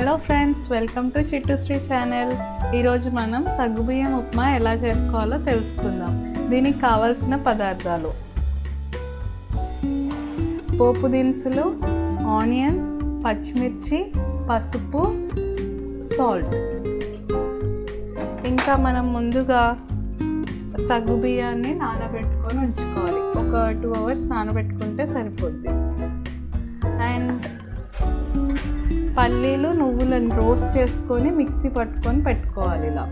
hello friends welcome to చిట్టు Shri channel ఈరోజు మనం సగ్గుబియ్యం ఉప్మా ఎలా చేసుకోవాలో తెలుసుకుందాం దీనికి కావాల్సిన పదార్థాలు పోపు దినుసులు ఆనియన్స్ పచ్చిమిర్చి పసుపు సాల్ట్ ఇంకా మనం ముందుగా సగ్గు బియ్యాన్ని నానబెట్టుకొని ఉంచుకోవాలి ఒక టూ అవర్స్ నానబెట్టుకుంటే సరిపోద్ది అండ్ పల్లీలు నువ్వులను రోస్ట్ చేసుకొని మిక్సీ పట్టుకొని పెట్టుకోవాలి ఇలా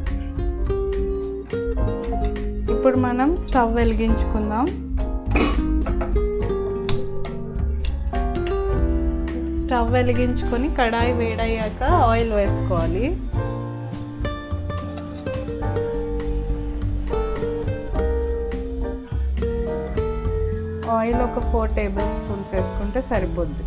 ఇప్పుడు మనం స్టవ్ వెలిగించుకుందాం స్టవ్ వెలిగించుకొని కడాయి వేడయ్యాక ఆయిల్ వేసుకోవాలి ఆయిల్ ఒక ఫోర్ టేబుల్ స్పూన్స్ వేసుకుంటే సరిపోద్ది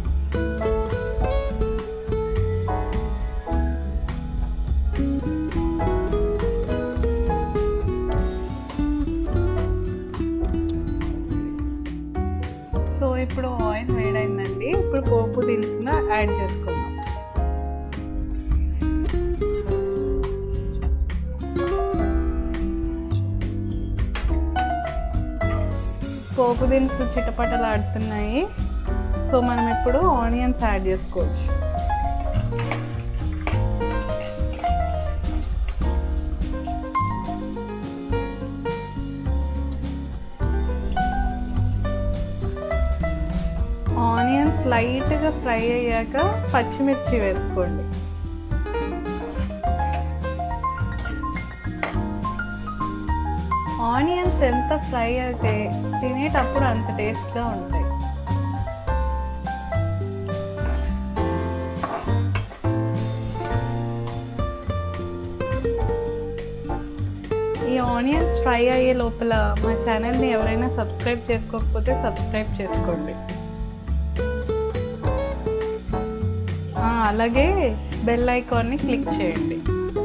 సో ఇప్పుడు ఆయిల్ వేడైందండి ఇప్పుడు పోపు దినుసుగా యాడ్ చేసుకుందాం పోపు దినుసులు చిటపటలు ఆడుతున్నాయి సో మనం ఇప్పుడు ఆనియన్స్ యాడ్ చేసుకోవచ్చు ఆనియన్స్ లైట్గా ఫ్రై అయ్యాక పచ్చిమిర్చి వేసుకోండి ఆనియన్స్ ఎంత ఫ్రై అయితే తినేటప్పుడు అంత టేస్ట్గా ఉంటాయి ఈ ఆనియన్స్ ఫ్రై అయ్యే లోపల మా ఛానల్ని ఎవరైనా సబ్స్క్రైబ్ చేసుకోకపోతే సబ్స్క్రైబ్ చేసుకోండి అలాగే బెల్ ఐకాన్ని క్లిక్ చేయండి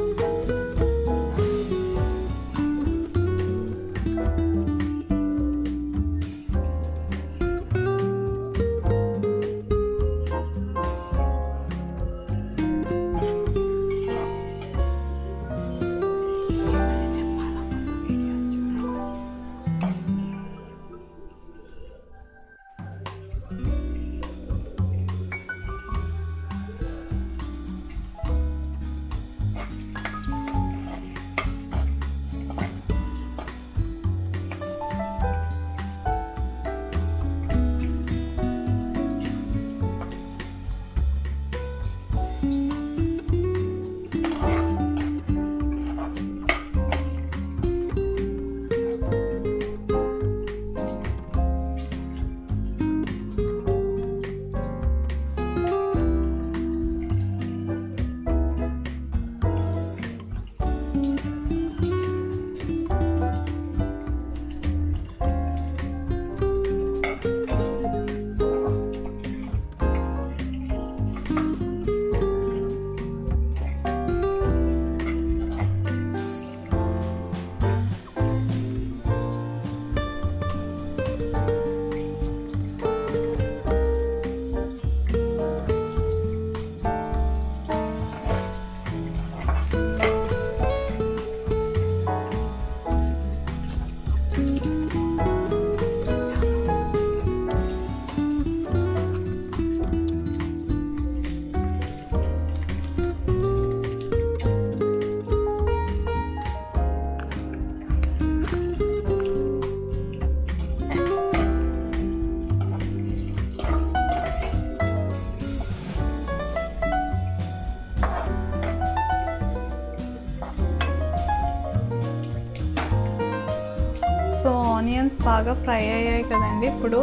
సో ఆనియన్స్ బాగా ఫ్రై అయ్యాయి కదండి ఇప్పుడు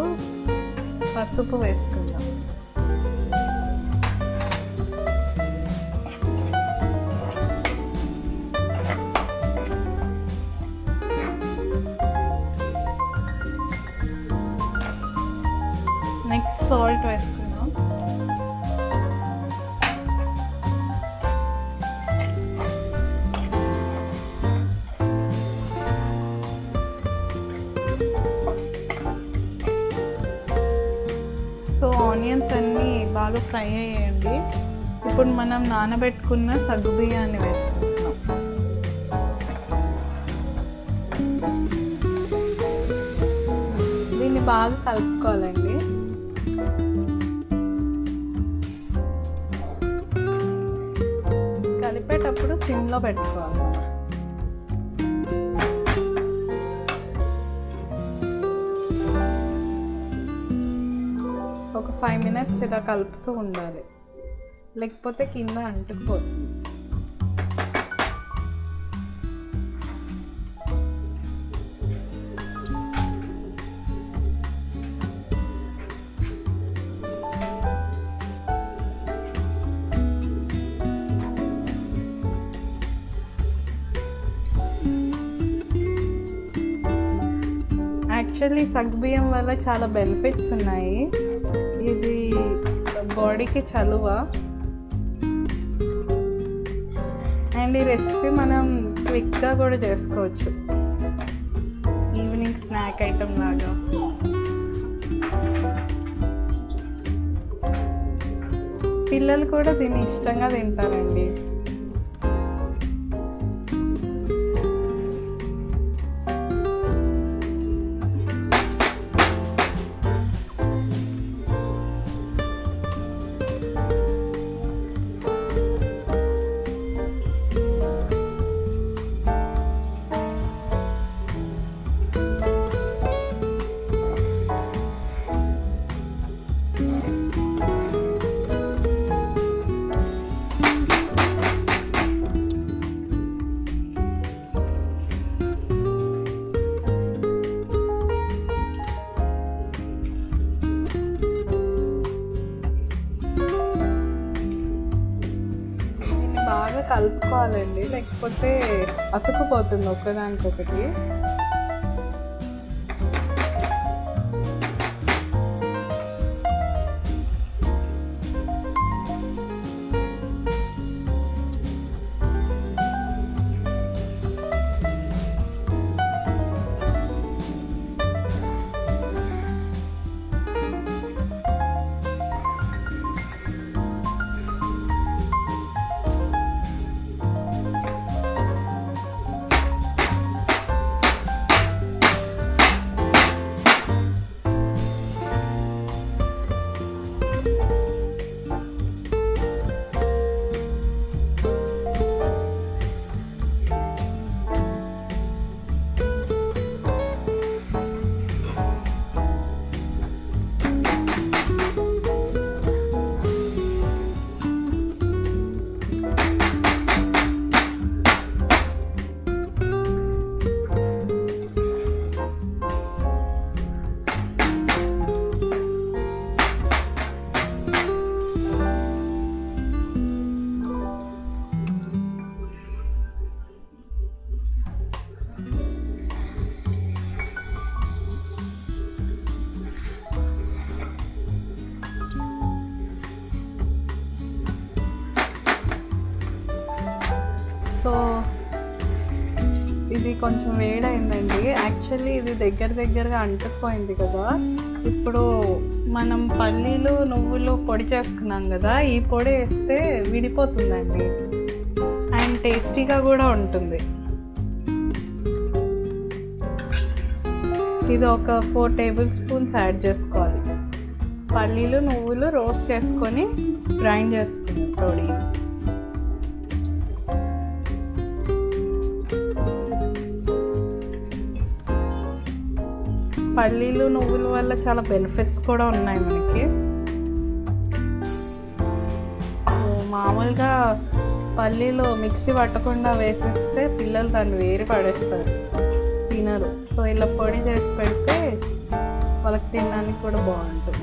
పసుపు వేసుకుందాం నెక్స్ట్ సాల్ట్ వేసుకుందాం సో ఆనియన్స్ అన్నీ బాగా ఫ్రై అయ్యాయండి ఇప్పుడు మనం నానబెట్టుకున్న సగ్గు బియ్యాన్ని వేసుకుంటున్నాం దీన్ని బాగా కలుపుకోవాలండి కలిపేటప్పుడు సిమ్లో పెట్టుకోవాలి ఒక ఫైవ్ మినిట్స్ ఇలా కలుపుతూ ఉండాలి లేకపోతే కింద అంటుకుపోతుంది యాక్చువల్లీ సగ్బియ్యం వల్ల చాలా బెనిఫిట్స్ ఉన్నాయి ఇది బాడీకి చలువ అండ్ ఈ రెసిపీ మనం క్విక్గా కూడా చేసుకోవచ్చు ఈవినింగ్ స్నాక్ ఐటమ్ లాగా పిల్లలు కూడా దీన్ని ఇష్టంగా తింటారండి దీన్ని బాగా కలుపుకోవాలండి లేకపోతే అతుకుపోతుంది ఒకదానికొకటి సో ఇది కొంచెం వేడైందండి యాక్చువల్లీ ఇది దగ్గర దగ్గరగా అంటుకుపోయింది కదా ఇప్పుడు మనం పల్లీలు నువ్వులు పొడి చేసుకున్నాం కదా ఈ పొడి వేస్తే విడిపోతుందండి అండ్ టేస్టీగా కూడా ఉంటుంది ఇది ఒక ఫోర్ టేబుల్ స్పూన్స్ యాడ్ చేసుకోవాలి పల్లీలు నువ్వులు రోస్ట్ చేసుకొని గ్రైండ్ చేసుకున్నాం పొడి పల్లీలు నువ్వుల వల్ల చాలా బెనిఫిట్స్ కూడా ఉన్నాయి మనకి సో మామూలుగా పల్లీలు మిక్సీ పట్టకుండా వేసేస్తే పిల్లలు దాన్ని వేరి పడేస్తారు తినరు సో ఇలా పొడి చేసి పెడితే వాళ్ళకి తినడానికి కూడా బాగుంటుంది